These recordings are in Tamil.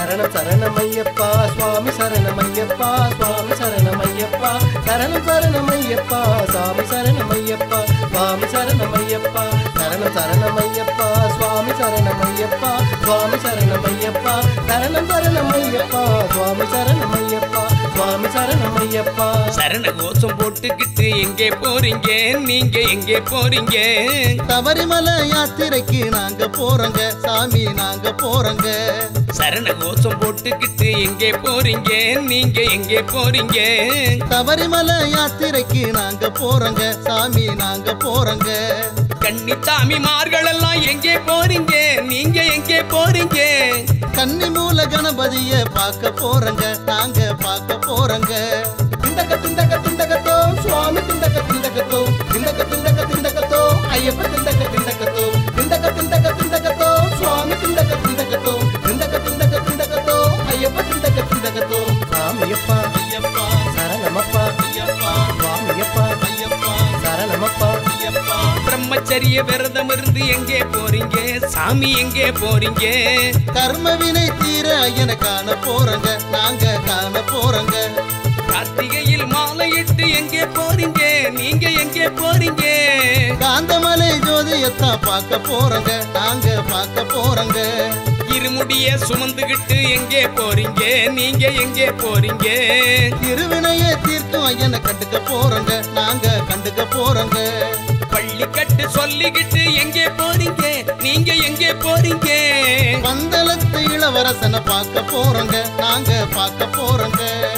சரணம் சரணமையப்பா சுவாமி சரணமையப்பா சுவாமி சரணமையப்பா சரணம் சரணமையப்பா சுவாமி சரணமையப்பா சுவாமி சரணமையப்பா சரணம் சரணமையப்பா சுவாமி சரணமையப்பா சுவாமி சரணமையப்பா சரணம் சரணமையப்பா சுவாமி சரணமையப்பா சுவாமி சரணமையப்பா சரண கோஷம் போட்டுக்கிட்டு எங்கே போறீங்க நீங்க எங்கே போறீங்க சபரிமலை யாத்திரைக்கு நாங்க போறோங்க சாமி நாங்க போறோங்க சரண கோஷம் போட்டுக்கிட்டு எங்கே போறீங்க நீங்க எங்கே போறீங்க சபரிமலை யாத்திரைக்கு நாங்க போறோங்க சாமி நாங்க போறோங்க கன்னித்தாமிமார்கள் எல்லாம் எங்கே போறீங்க நீங்க எங்கே போறீங்க கன்னி மூல கணபதிய பார்க்க போறோங்க நாங்க பார்க்க போறோங்க திண்டக திண்டக திண்டகத்தோ சுவாமி திண்டக திண்டகத்தோ திண்டக திண்டக திண்டகத்தோ ஐயப்ப திண்டக திண்டகத்தோ திண்டக திண்டக திண்டகத்தோ சுவாமி திண்டக திண்டகத்தோ திண்டக திண்டக திண்டகத்தோ ஐயப்ப திண்டக திண்டகத்தோ சாமியப்பா ஐயப்பா சரணமப்பா ஐயப்பா சுவாமியப்பா ஐயப்பா சரணமப்பா ஐயப்பா பிரம்மச்சரிய விரதம் இருந்து எங்கே போறீங்க சாமி எங்கே போறீங்க கர்ம வினை தீர ஐயனை காண போறோங்க நாங்க காண போறோங்க கார்த்திகையில் மாலையிட்டு எங்கே போறீங்க நீங்க எங்கே போறீங்க காந்தமலை ஜோதியத்தான் பார்க்க போறோங்க நாங்க பார்க்க போறோங்க இருமுடிய சுமந்துகிட்டு எங்கே போறீங்க நீங்க எங்கே போறீங்க திருவினையை தீர்க்கும் ஐயனை கண்டுக்க போறோங்க நாங்க கண்டுக்க போறோங்க பள்ளி கட்டு சொல்லிக்கிட்டு எங்கே போறீங்க நீங்க எங்கே போறீங்க பந்தளத்து இளவரசனை பார்க்க போறோங்க நாங்க பார்க்க போறோங்க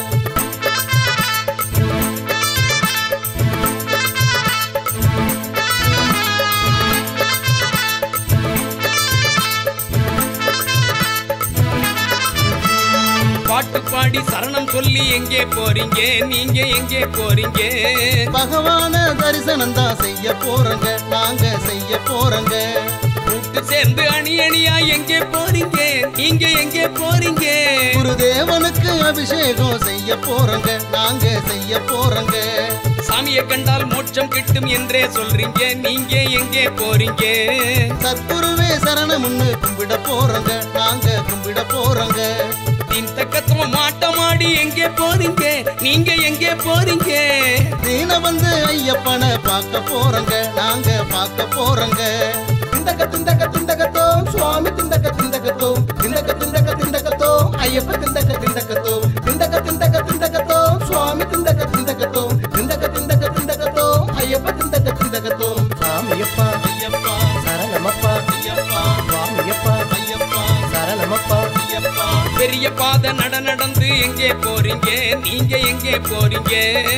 பாட்டு பாடி சரணம் சொல்லி எங்கே போறீங்க நீங்க எங்கே போறீங்க பகவான தரிசனம் தான் செய்ய போறோங்க நாங்க செய்ய போறோங்க கூட்டு சேர்ந்து அணி அணியா எங்கே போறீங்க நீங்க எங்கே போறீங்க குருதேவனுக்கு அபிஷேகம் செய்ய போறோங்க நாங்க செய்ய போறோங்க சாமியை கண்டால் மோட்சம் கிட்டும் என்றே சொல்றீங்க நீங்க எங்கே போறீங்க சத்குருவே சரணம்னு கும்பிட போறோங்க நாங்க கும்பிட போறோங்க தீன் தக்கத்துவம் மாட்டமாடி எங்கே போறீங்க நீங்க எங்கே போறீங்க தீன வந்து ஐயப்பனை பார்க்க போறோங்க நாங்க பார்க்க போறோங்க திண்டக திண்டக திண்டகத்தோ சுவாமி திண்டக திண்டகத்தோ திண்டக திண்டக திண்டகத்தோ ஐயப்ப திண்டக திண்டகத்தோ திண்டக திண்டக திண்டகத்தோ சுவாமி திண்டக திண்டகத்தோ திண்டக திண்டக திண்டகத்தோ ஐயப்ப திண்டக திண்டகத்தோ சாமியப்பா ஐயப்பா சரணமப்பா ஐயப்பா சுவாமியப்பா ஐயப்பா சரணமப்பா ஐயப்பா பெரிய பாதை நட நடந்து எங்கே போறீங்க நீங்க எங்கே போறீங்க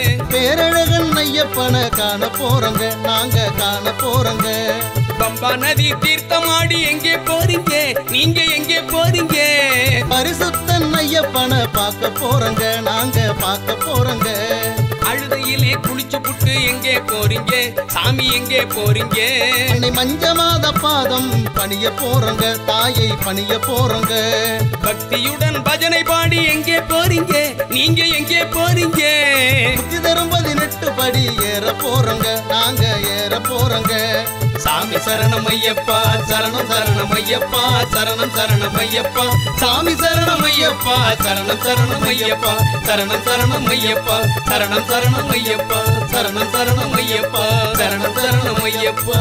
பேரழகன் ஐயப்பனை காண போறோங்க நாங்க காண போறோங்க பம்பா நதி தீர்த்தமாடி எங்கே போறீங்க நீங்க எங்கே போறீங்க பரிசுத்தன் ஐயப்பனை பார்க்க போறோங்க நாங்க பார்க்க போறோங்க அழுதையிலே குளிச்சு புட்டு எங்கே போறீங்க சாமி எங்கே போறீங்க அன்னை மஞ்சமாத பாதம் பணிய போறோங்க தாயை பணிய போறோங்க பக்தியுடன் பஜனை பாடி எங்கே போறீங்க நீங்க எங்கே போறீங்க புத்தி தரும் பதினெட்டு படி ஏற போறோங்க நாங்க ஏற போறோங்க சாமி சரணம் ஐயப்பா சரணம் சரணம் ஐயப்பா சரணம் சரணம் ஐயப்பா சாமி சரணம் ஐயப்பா சரணம் சரணம் ஐயப்பா சரணம் சரணம் ஐயப்பா சரணம் சரணம் ஐயப்பா சரணம் சரணம் ஐயப்பா சரணம் சரணம் ஐயப்பா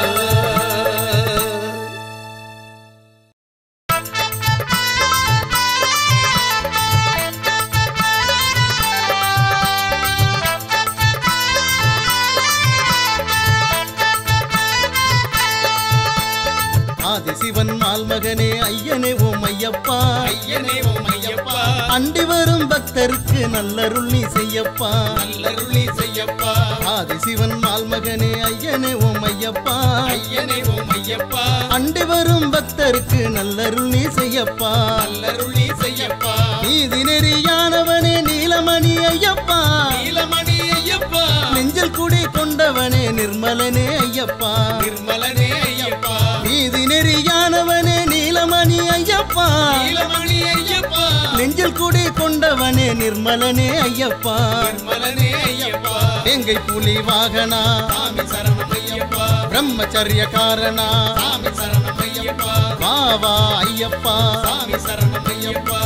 ஆதிசிவன் மால்மகனே ஐயனே ஓம் ஐயப்பா ஐயனே ஓம் ஐயப்பா அண்டி வரும் பக்தருக்கு நல்லருள் நீ செய்யப்பா நல்லருளி செய்யப்பா ஆதிசிவன் மால்மகனே ஐயனே ஓம் ஐயப்பா ஐயனே ஓம் ஐயப்பா அண்டி வரும் பக்தருக்கு நல்லருள் நீ செய்யப்பா நல்லருளி செய்யப்பா நீதி நெறியானவனே நீலமணி ஐயப்பா நீலமணி ஐயப்பா நெஞ்சில் குடி கொண்டவனே நிர்மலனே ஐயப்பா நிர்மலனே ஐயப்பா நீதி நெறியானவனே நீலமணி ஐயப்பா நீலமணி ஐயப்பா நெஞ்சில் குடி கொண்டவனே நிர்மலனே ஐயப்பா நிர்மலனே ஐயப்பா எங்கை புலி வாகனா சாமி சரணம் ஐயப்பா பிரம்மச்சரிய காரணா சாமி சரணம் ஐயப்பா வா வா ஐயப்பா சாமி சரணம் ஐயப்பா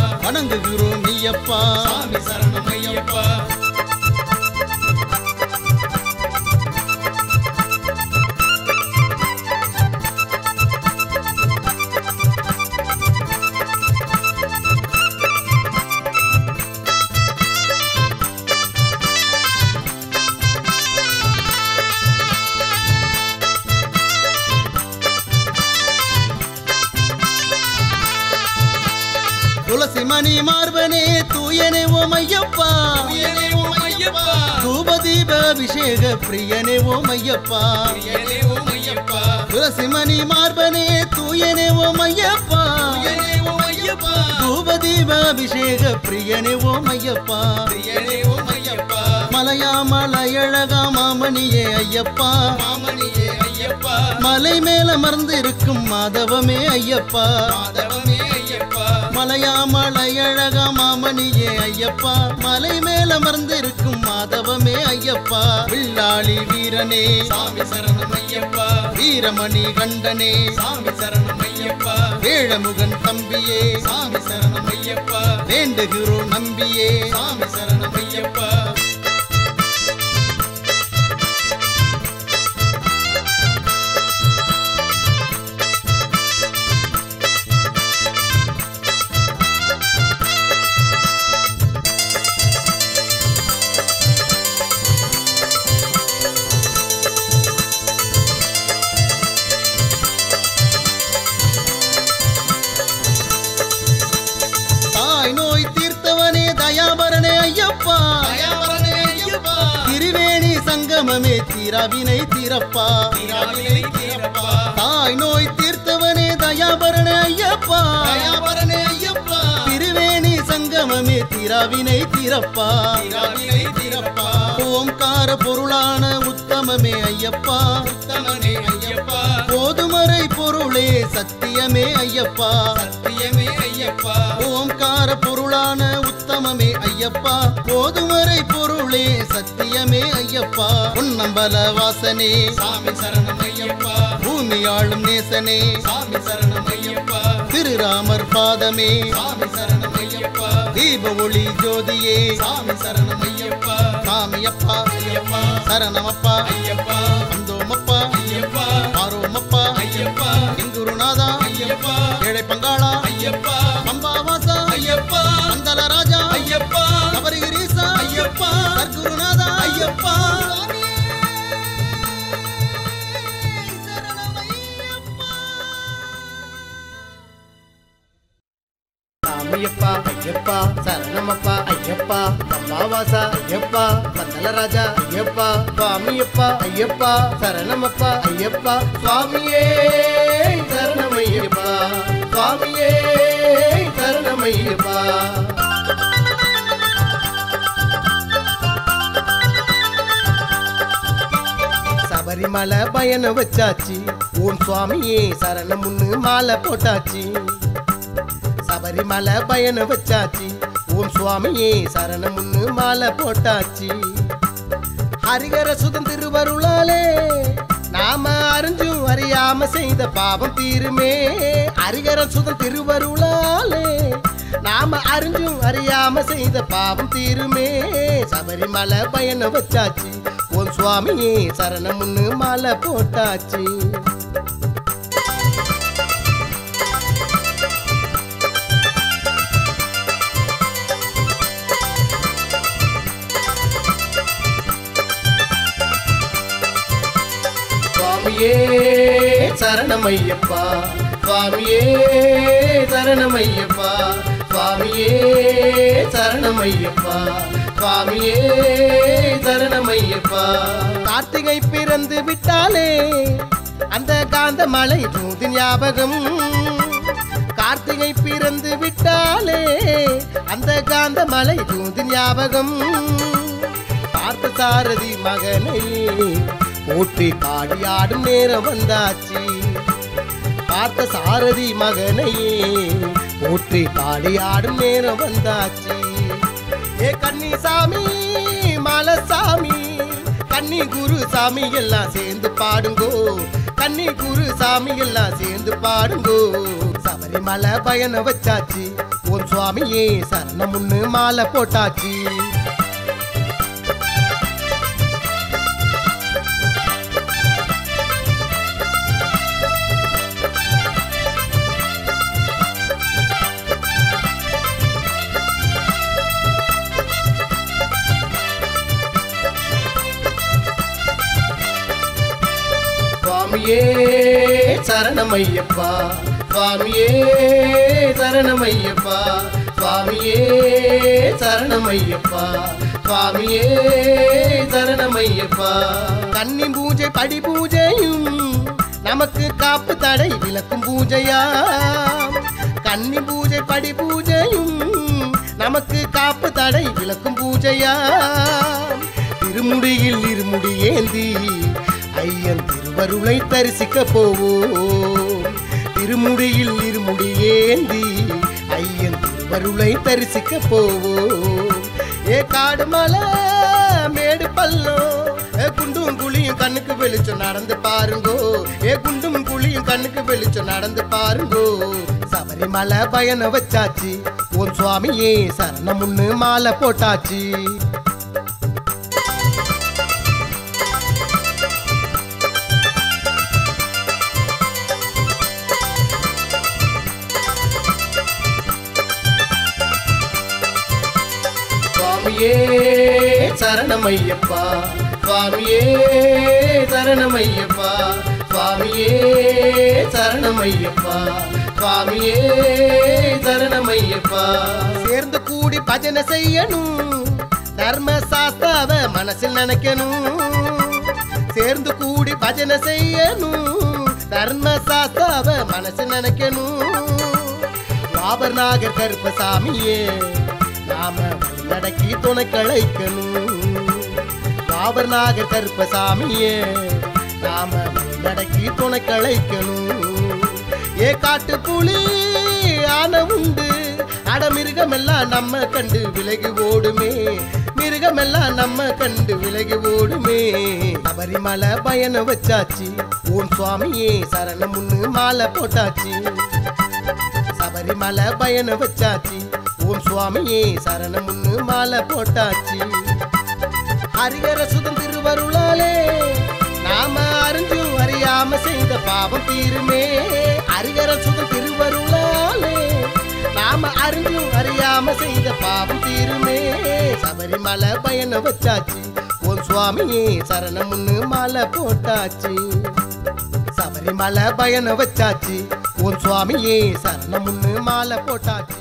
ஐயப்பா சாமி சரணம் ஐயப்பா துளசி மணி மார்பனே தூயனே ஓம் ஐயப்பா பிரியனே ஓம் ஐயப்பா தூபதீப அபிஷேக பிரியனே ஓம் ஐயப்பா பிரியனே ஓம் ஐயப்பா துளசி மணி மார்பனே தூயனே ஓம் ஐயப்பா பிரியனே ஓம் ஐயப்பா தூபதீப அபிஷேக பிரியனே ஓம் ஐயப்பா பிரியனே ஓம் ஐயப்பா மலையா மலையழகா மாமணியே ஐயப்பா மாமணியே ஐயப்பா மலை மேல அமர்ந்து இருக்கும் மாதவமே ஐயப்பா மாதவமே ஐயப்பா மலையா மலையழகா மாமணியே ஐயப்பா மலை மேல அமர்ந்து இருக்கும் மாதவமே ஐயப்பா வில்லாளி வீரனே சாமி சரணம் ஐயப்பா வீரமணி கண்டனே சாமி சரணம் ஐயப்பா வேழமுகன் தம்பியே சாமி சரணம் ஐயப்பா வேண்டுகிறோம் நம்பியே சாமி சரணம் ஐயப்பா தாய் நோய் தீர்த்தவனே தயாபரனே ஐயப்பா தயாபரனே ஐயப்பா திருவேணி சங்கமமே தீராவினை தீரப்பா தீராவினை தீரப்பா தாய் நோய் தீர்த்தவனே தயாபரனே ஐயப்பா தயாபரனே ஐயப்பா திருவேணி சங்கமமே தீராவினை தீரப்பா தீராவினை தீரப்பா ஓம்கார பொருளான உத்தமமே ஐயப்பா உத்தமனே ஐயப்பா போதுமறை பொருளே சத்தியமே ஐயப்பா சத்தியமே ஐயப்பா ஓம்கார பொருளான உத்தமமே ஐயப்பா போதுமறை பொருளே சத்தியமே ஐயப்பா பொன்னம்பல வாசனே சாமி சரணம் ஐயப்பா பூமி ஆளும் நேசனே சாமி சரணம் ஐயப்பா திருராமர் பாதமே சாமி சரணம் ஐயப்பா தீப ஒளி ஜோதியே சாமி சரணம் ஐயப்பா சாமியப்பா ஐயப்பா சரணமப்பா ஐயப்பா வந்தோமப்பா ஐயப்பா மாரோமப்பா ஐயப்பா எங்குருநாதா ஐயப்பா ஏழை பங்காளா ஐயப்பா பம்பாவாசா ஐயப்பா மந்தல ராஜா ஐயப்பா கபரிகிரீசா ஐயப்பா சர்க்குருநாதா ஐயப்பா சாமியப்பா ஐயப்பா சரணமப்பா ஐயப்பா பம்பாவாசா ஐயப்பா மந்தலராஜா ஐயப்பா சுவாமியப்பா ஐயப்பா சரணமப்பா ஐயப்பா சுவாமியே சரணமையப்பா சுவாமியே சரணமையப்பா சபரிமலை பயணம் வச்சாச்சு ஓம் சுவாமியே சரணம் முன்னு மாலை போட்டாச்சு சபரிமலை பயணம் வச்சாச்சு ஓம் சுவாமியே சரணம் முன்னு மாலை போட்டாச்சு ஹரிகர சுதன் திருவருளாலே நாம அறிஞ்சும் அறியாம செய்த பாவம் தீருமே ஹரிகர சுதன் திருவருளாலே நாம அறிஞ்சும் அறியாம செய்த பாவம் தீருமே சபரிமலை பயணம் வச்சாச்சு ஓம் சுவாமியே சரணம் முன்னு மாலை போட்டாச்சு சுவாமியே சரணமையப்பா சுவாமியே சரணமையப்பா சுவாமியே சரணமையப்பா சுவாமியே சரணமையப்பா கார்த்திகை பிறந்து விட்டாலே அந்த காந்த மலை தூது ஞாபகம் கார்த்திகை பிறந்து விட்டாலே அந்த காந்த மலை தூது ஞாபகம் பார்த்த சாரதி மகனை போற்றி பாடியாடும் நேரம் வந்தாச்சு பார்த்த சாரதி மகனையே போற்றி பாடியாடும் நேரம் வந்தாச்சு ஏ கன்னிசாமி மலசாமி கன்னி குரு சாமி எல்லாம் சேர்ந்து பாடுங்கோ கன்னி குரு சாமி எல்லாம் சேர்ந்து பாடுங்கோ சபரிமலை பயணம் வச்சாச்சு உன் சுவாமியே சரணம் முன்னு மாலை போட்டாச்சு சுவாமியே சரணமையப்பா சுவாமியே சரணமையப்பா சுவாமியே சரணமையப்பா சுவாமியே சரணமையப்பா கன்னி பூஜை படி பூஜையும் நமக்கு காப்பு தடை விளக்கும் பூஜையா கன்னி பூஜை படி பூஜையும் நமக்கு காப்பு தடை விளக்கும் பூஜையா திருமுடியில் இருமுடி ஏந்தி ஐயன் திருவருளை தரிசிக்க போவோம் திருமுடியில் இருமுடி ஏந்தி ஐயன் திருவருளை தரிசிக்க போவோம் ஏ காடு மலை மேடு பள்ளம் ஏ குண்டும் குழியும் கண்ணுக்கு வெளிச்சம் நடந்து பாருங்கோ ஏ குண்டும் குழியும் கண்ணுக்கு வெளிச்சம் நடந்து பாருங்கோ சபரிமலை பயணம் வச்சாச்சு உன் சுவாமியே சரணம் முன்னு மாலை போட்டாச்சு சுவாமியே சரணமையப்பா சுவாமியே சரணமையப்பா சுவாமியே சரணமையப்பா சுவாமியே சரணமையப்பா சேர்ந்து கூடி பஜனை செய்யணும் தர்ம சாஸ்தாவ மனசில் நினைக்கணும் சேர்ந்து கூடி பஜனை செய்யணும் தர்ம சாஸ்தாவ மனசில் நினைக்கணும் ராபர் நாகர் கருப்பசாமியே நாம நடக்கி துணை கழைக்கணும் ராபர் நாகர் கருப்பசாமியே நாம நடக்கி துணை கழைக்கணும் ஏ காட்டு புலி ஆன உண்டு அட மிருகமெல்லாம் நம்ம கண்டு விலகி ஓடுமே மிருகமெல்லாம் நம்ம கண்டு விலகி ஓடுமே சபரிமலை பயணம் வச்சாச்சு ஓம் சுவாமியே சரணம் முன்னு மாலை போட்டாச்சு சபரிமலை பயணம் வச்சாச்சு ஓம் சுவாமியே சரணம் முன்னு மாலை போட்டாச்சு ஹரிகர சுதம் திருவருளாலே நாம அறிஞ்சும் அறியாம செய்த பாவம் தீருமே ஹரிகர சுதம் திருவருளாலே நாம அறிஞ்சும் அறியாம செய்த பாவம் தீருமே சபரிமலை பயணம் வச்சாச்சு ஓம் சுவாமியே சரணம் முன்னு மாலை போட்டாச்சு சபரிமலை பயணம் வச்சாச்சு ஓம் சுவாமியே சரணம் முன்னு மாலை போட்டாச்சு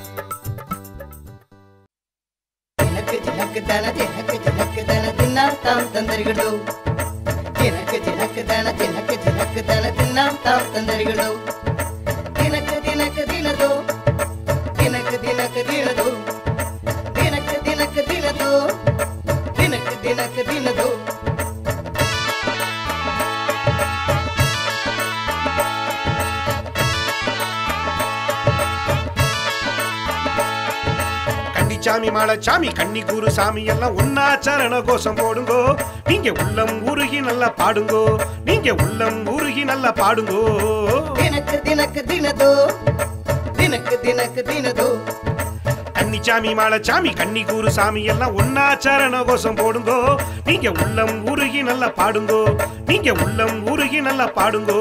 எனக்கு ஜனக்கு தன ஜனக்கு ஜனக்கு தன தின்னாம் தாம் தந்தரிகளோ எனக்கு ஜனக்கு தன ஜனக்கு ஜனக்கு தன தின்னாம் தாம் தந்தரிகளோ தினக்கு தினக்கு தினதோ தினக்கு தினக்கு தினதோ தினக்கு தினக்கு தினதோ தினக்கு தினக்கு தினதோ கன்னிச்சாமி மாலச்சாமி கன்னி குரு சாமி எல்லாம் ஒன்னா சரண கோஷம் போடுங்கோ நீங்க உள்ளம் உருகி நல்லா பாடுங்கோ நீங்க உள்ளம் உருகி நல்லா பாடுங்கோ தினக்கு தினக்கு தினதோ தினக்கு தினக்கு தினதோ கன்னிச்சாமி மாலச்சாமி கன்னி குரு சாமி எல்லாம் ஒன்னா சரண கோஷம் போடுங்கோ நீங்க உள்ளம் உருகி நல்லா பாடுங்கோ நீங்க உள்ளம் உருகி நல்லா பாடுங்கோ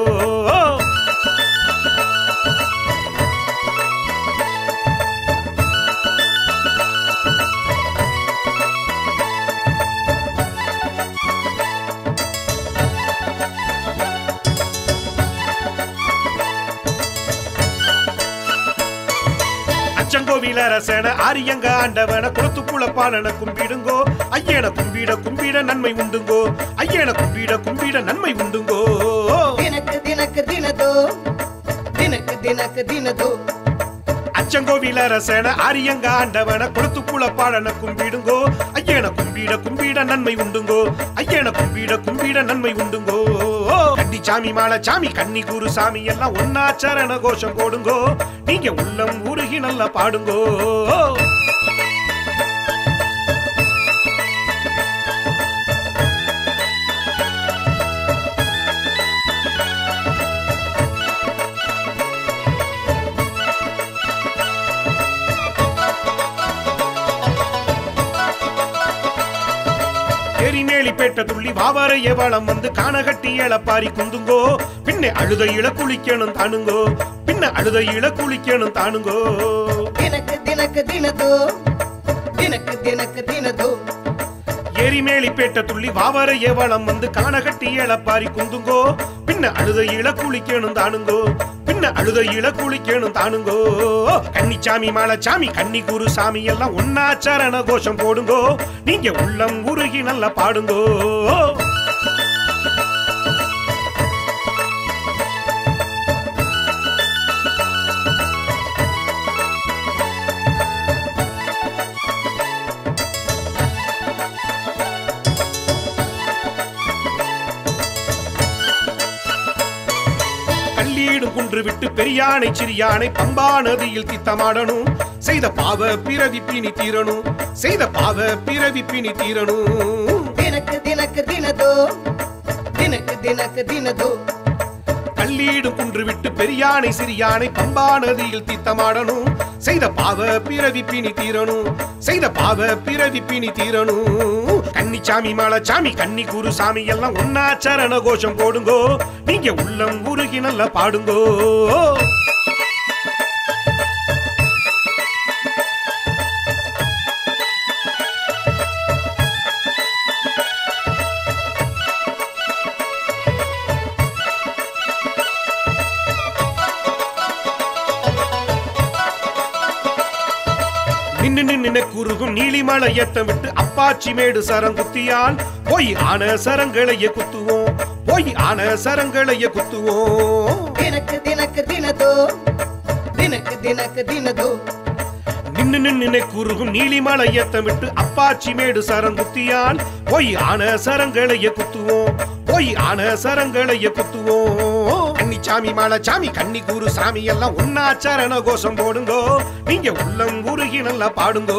அச்சங்கோவில அரசன ஆரியங்க ஆண்டவன குளத்து புலப்பானன கும்பிடுங்கோ ஐயன கும்பிட கும்பிட நன்மை உண்டுங்கோ ஐயன கும்பிட கும்பிட நன்மை உண்டுங்கோ தினக்கு தினக்கு தினதோ தினக்கு தினக்கு தினதோ அச்சங்கோவில அரசன ஆரியங்க ஆண்டவன குளத்து புலப்பானன கும்பிடுங்கோ ஐயன கும்பிட கும்பிட நன்மை உண்டுங்கோ ஐயன கும்பிட கும்பிட நன்மை உண்டுங்கோ கண்டி சாமி மாலை சாமி கன்னி குரு சாமி எல்லாம் ஒன்னா சரண கோஷம் போடுங்கோ நீங்க உள்ளம் உருகி நல்லா பாடுங்கோ எரிமேலி பேட்ட துள்ளி வாவரைய வளம் வந்து காணகட்டி எழப்பாரி குந்துங்கோ பின்ன அழுத இள குளிக்கணும் தானுங்கோ பின்ன அழுத இள குளிக்கணும் தானுங்கோ தினக்கு தினக்கு தினதோ தினக்கு தினக்கு தினதோ எரிமேலி பேட்ட துள்ளி வாவரைய வளம் வந்து காணகட்டி எழப்பாரி குந்துங்கோ பின்ன அழுத இள குளிக்கணும் தானுங்கோ பின்ன அழுத இள குளிக்கணும் தானுங்கோ கன்னிச்சாமி மாலச்சாமி கன்னி குரு சாமி எல்லாம் ஒன்னா சரண கோஷம் போடுங்கோ நீங்க உள்ளம் உருகி நல்லா பாடுங்கோ கல்லீடும் குன்று விட்டு பெரியானை சிறியானை பம்பா நதியில் தித்தமாடணும் செய்த பாவ பிறவி பிணி தீரணும் செய்த பாவ பிறவி பிணி தீரணும் தினக்கு தினக்கு தினதோ தினக்கு தினக்கு தினதோ கல்லீடும் குன்று விட்டு பெரியானை சிறியானை பம்பா நதியில் தித்தமாடணும் செய்த பாவ பிறவி பிணி தீரணும் செய்த பாவ பிறவி பிணி தீரணும் கன்னிச்சாமி மாலச்சாமி கன்னி குரு சாமி எல்லாம் ஒன்னா சரண கோஷம் போடுங்கோ நீங்க உள்ளம் உருகி நல்லா பாடுங்கோ நின்னு நின்னு குறுகும் நீலிமலை ஏத்தம் விட்டு அப்பாச்சி மேடு சரங்குத்தியால் போய் ஆன சரங்களைய குத்துவோம் போய் ஆன சரங்களைய குத்துவோம் தினக்கு தினக்கு தினதோ தினக்கு தினக்கு தினதோ நின்னு நின்னு குறுகும் நீலிமலை ஏத்தம் விட்டு அப்பாச்சி மேடு சரங்குத்தியால் போய் ஆன சரங்களைய குத்துவோம் போய் ஆன சரங்களைய குத்துவோம் கன்னிச்சாமி மாலச்சாமி கன்னி குரு சாமி எல்லாம் ஒன்னா சரண கோஷம் போடுங்கோ நீங்க உள்ளம் உருகி நல்லா பாடுங்கோ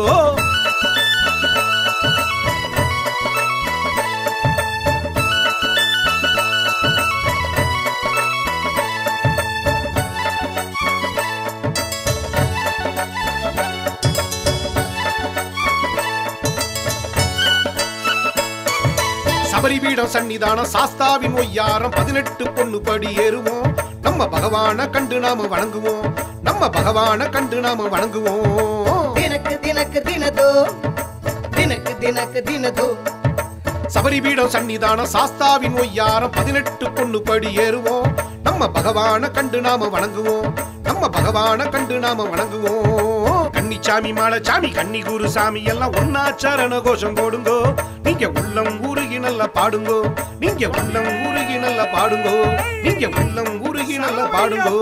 சபரிபீடம் சன்னிதானம் சாஸ்தாவின் ஒய்யாரம் பதினெட்டு பொண்ணு படி ஏறுவோம் நம்ம பகவான கண்டு நாம வணங்குவோம் நம்ம பகவான கண்டு நாம வணங்குவோம் தினக்கு தினக்கு தினதோ தினக்கு தினக்கு தினதோ சபரிபீடம் சன்னிதானம் சாஸ்தாவின் ஒய்யாரம் பதினெட்டு பொண்ணு படி ஏறுவோம் நம்ம பகவான கண்டு நாம வணங்குவோம் நம்ம பகவான கண்டு நாம வணங்குவோம் கன்னிச்சாமி மாலச்சாமி கன்னி குரு சாமி எல்லாம் ஒன்னா சரண கோஷம் போடுங்கோ நீங்க உள்ளம் உருகி நல்லா பாடுங்கோ நீங்க உள்ளம் உருகி நல்லா பாடுங்கோ நீங்க உள்ளம் உருகி நல்லா பாடுங்கோ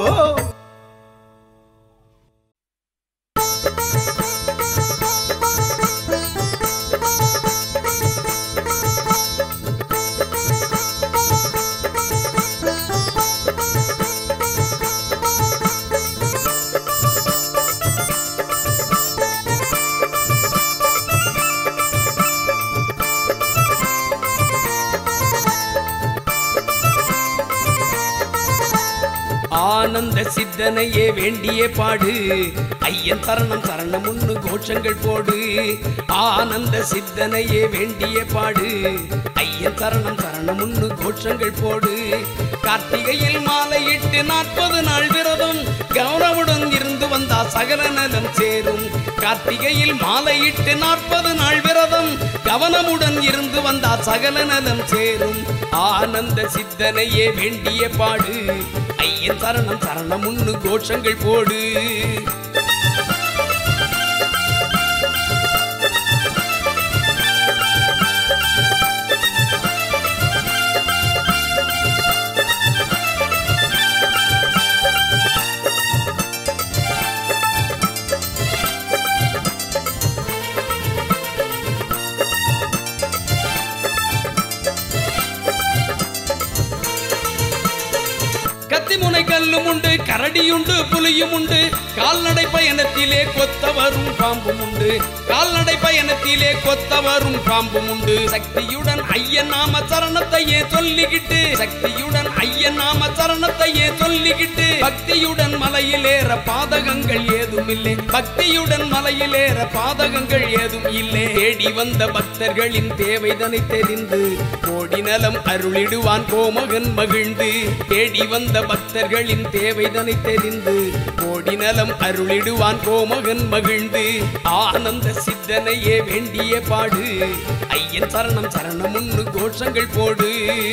ஆனந்த சித்தனையே வேண்டிய பாடு ஐயன் சரணம் சரணம் முன்னு கோஷங்கள் போடு ஆனந்த சித்தனையே வேண்டிய பாடு ஐயன் சரணம் சரணம் முன்னு கோஷங்கள் போடு கார்த்திகையில் மாலையிட்டு நாற்பது நாள் விரதம் கௌரவுடன் இருந்து வந்தா சகல நலம் சேரும் கார்த்திகையில் மாலையிட்டு நாற்பது நாள் விரதம் கவனமுடன் இருந்து வந்தா சகல நலம் சேரும் ஆனந்த சித்தனையே வேண்டிய பாடு ஐயன் சரணம் சரணம் முன்னு கோஷங்கள் போடு கத்தி முனை கல்லும் உண்டு கரடியுண்டு புலியும் உண்டு கால்நடை பயணத்திலே கொத்த வரும் பாம்பும் உண்டு கால்நடை பயணத்திலே கொத்த வரும் பாம்பும் உண்டு சக்தியுடன் ஐயன் நாம சரணத்தையே சொல்லிக்கிட்டு சக்தியுடன் ஐயன் நாம சரணத்தையே சொல்லிக்கிட்டு பக்தியுடன் மலையிலேற பாதகங்கள் ஏதும் இல்லை பக்தியுடன் மலையிலேற பாதகங்கள் ஏதும் இல்லை தேடி வந்த பக்தர்களின் தேவைதனை தெரிந்து கோடி நலம் அருளிடுவான் கோமகன் மகிழ்ந்து தேடி வந்த பக்தர்களின் தேவைதனை தெரிந்து கோடி நலம் அருளிடுவான் கோமகன் மகிழ்ந்து ஆனந்த சித்தனையே வேண்டிய பாடு ஐயன் சரணம் சரணம் ஒன்று கோஷங்கள் போடு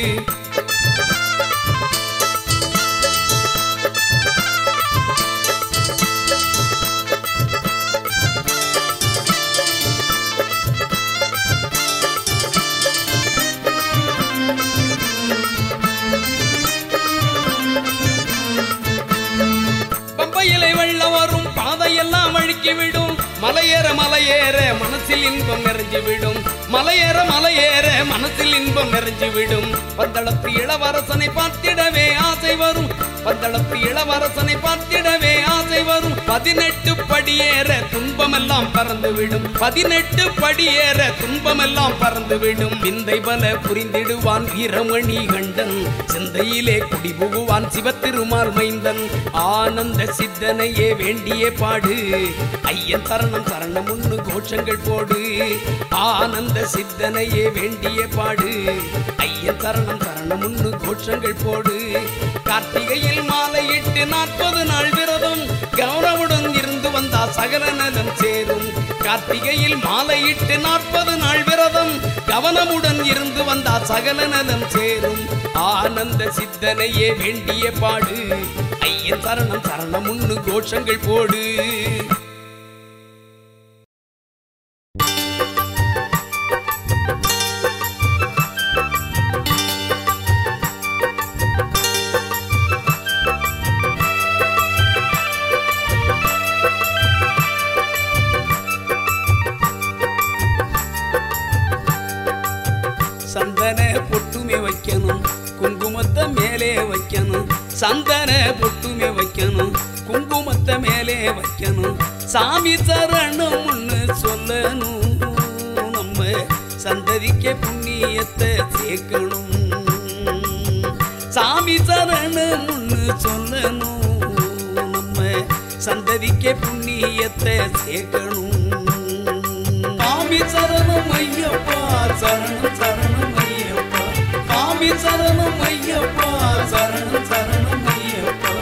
பம்பையிலை வெள்ள வரும் பாதையெல்லாம் அழுக்கி விடும் மலையேற மலையேற மனசில் இன்பம் நிறைஞ்சு விடும் மலையேற மலையேற மனசில் இன்பம் நிறைஞ்சு விடும் பந்தளத்து இளவரசனை பார்த்திடவே ஆசை வரும் பந்தளத்து இளவரசனை பார்த்திடவே ஆசை வரும் பதினெட்டு படியேற துன்பமெல்லாம் பறந்து விடும் பதினெட்டு படியேற துன்பமெல்லாம் பறந்து விடும் விந்தை பல புரிந்திடுவான் வீரமணி கண்டன் சிந்தையிலே குடிபுகுவான் சிவத்திருமால் மைந்தன் ஆனந்த சித்தனையே வேண்டிய பாடு ஐயன் சரணம் சரணம் ஒன்று கோஷங்கள் போடு ஆனந்த சித்தனையே வேண்டிய பாடு ஐயன் சரணம் சரணம் ஒன்று கோஷங்கள் போடு கார்த்திகையில் மாலையிட்டு நாற்பது நாள் விரதம் கௌரவுடன் இருந்து வந்தா சகல நலம் சேரும் கார்த்திகையில் மாலையிட்டு நாற்பது நாள் விரதம் கவனமுடன் இருந்து வந்தா சகல நலம் சேரும் ஆனந்த சித்தனையே வேண்டிய பாடு ஐயன் சரணம் சரணம் ஒன்று கோஷங்கள் போடு சந்தன பொட்டுமே வைக்கணும் குங்குமத்தை மேலே வைக்கணும் சந்தன பொட்டுமே வைக்கணும் குங்குமத்தை மேலே வைக்கணும் சாமி சரணம்னு சொல்லணும் நம்ம சந்ததிக்க புண்ணியத்தை சேர்க்கணும் சாமி சரணம்னு சொல்லணும் நம்ம சந்ததிக்க புண்ணியத்தை சேர்க்கணும் சாமி சரணம் ஐயப்பா சரணம் சரணம் ஐயப்பா சாமி சரணம் ஐயப்பா சரணம் சரணம் ஐயப்பா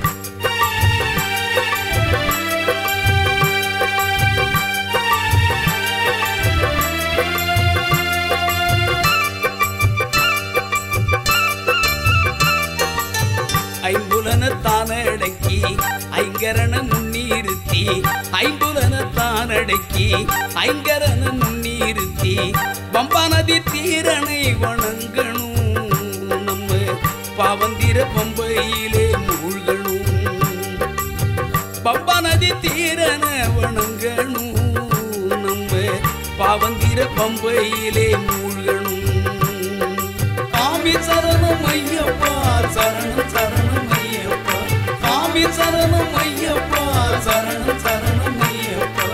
ஐம்புலனத்தானடக்கி ஐங்கரண முன்னீருத்தி ஐம்புலனத்தானடக்கி ஐங்கரண முன்னீருத்தி பம்பா நதி தீரனை வணங்கணும் நம்ம பாவந்திர பம்பையிலே மூழ்கணும் பம்பா நதி தீரன வணங்கணும் நம்ம பாவந்திர பம்பையிலே மூழ்கணும் ஆமி சரணம் ஐயப்பா சரணம் சரணம் ஐயப்பா ஆமி சரணம் ஐயப்பா சரணம் சரணம் ஐயப்பா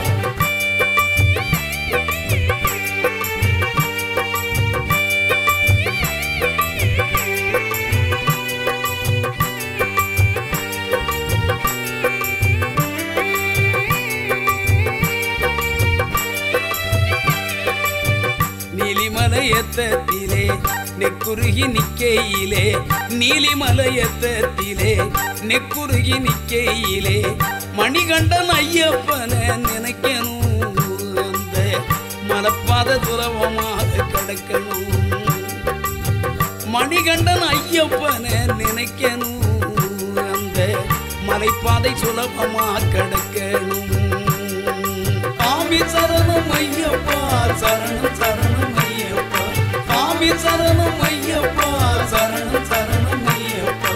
நீலிமலையத்திலே நெக்குருகி நிக்கையிலே நீலிமலையத்திலே நெக்குருகி நிக்கையிலே மணிகண்டன் ஐயப்பனை நினைக்கணும் அந்த மலப்பாத துறவமாக கிடக்கணும் மணிகண்டன் ஐயப்பனை நினைக்கணும் அந்த மலைப்பாதை சுலபமா கிடக்கணும் ஆமி சரணம் ஐயப்பா சரணம் சரணம் ஐயப்பா ஆமி சரணம் ஐயப்பா சரணம் சரணம் ஐயப்பா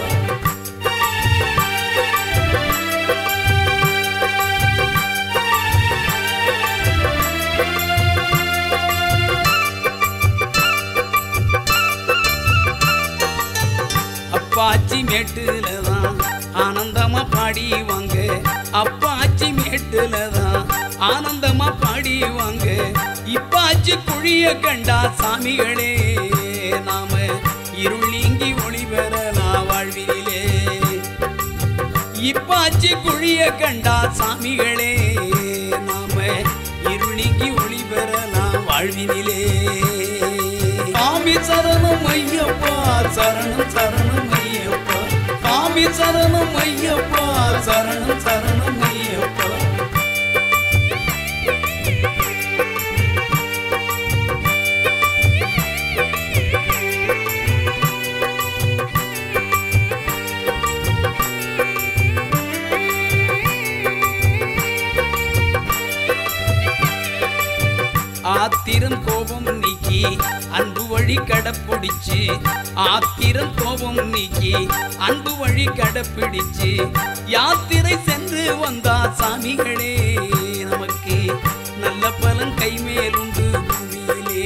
அப்பாச்சி மேட்டுல தான் ஆனந்தமா பாடி வாங்க அப்பாச்சி மேட்டுல தான் ஆனந்தமா பாடி வாங்க இப்பாச்சி குழிய கண்டா சாமிகளே நாம இருள் நீங்கி ஒளி பெறலாம் வாழ்வினிலே இப்பாச்சி குழிய கண்டா சாமிகளே நாம இருள் நீங்கி ஒளி பெறலாம் வாழ்வினிலே சாமி சரணம் ஐயப்பா சரணம் சரணம் ஐயப்பா சாமி சரணம் ஐயப்பா சரணம் சரணம் ஐயப்பா ஆத்திரம் கோபம் நீக்கி அன்பு வழி கடப்பிடிச்சு ஆத்திரம் கோபம் நீக்கி அன்பு வழி கடப்பிடிச்சு யாத்திரை சென்று வந்தா சாமிகளே நமக்கு நல்ல பலன் கைமேல் உண்டு பூமியிலே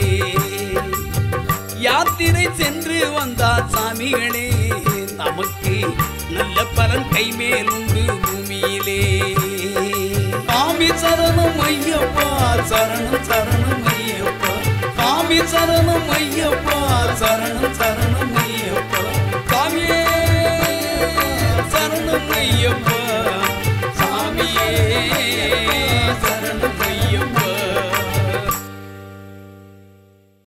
யாத்திரை சென்று வந்தா சாமிகளே நமக்கு நல்ல பலன் கைமேல் உண்டு பூமியிலே சாமி சரணம் ஐயப்பா சரணம் சரணம் ஐயப்பா சாமி சரணம் ஐயப்பா சரணம் சரணம் ஐயப்பா சாமியே சரணம் ஐயப்பா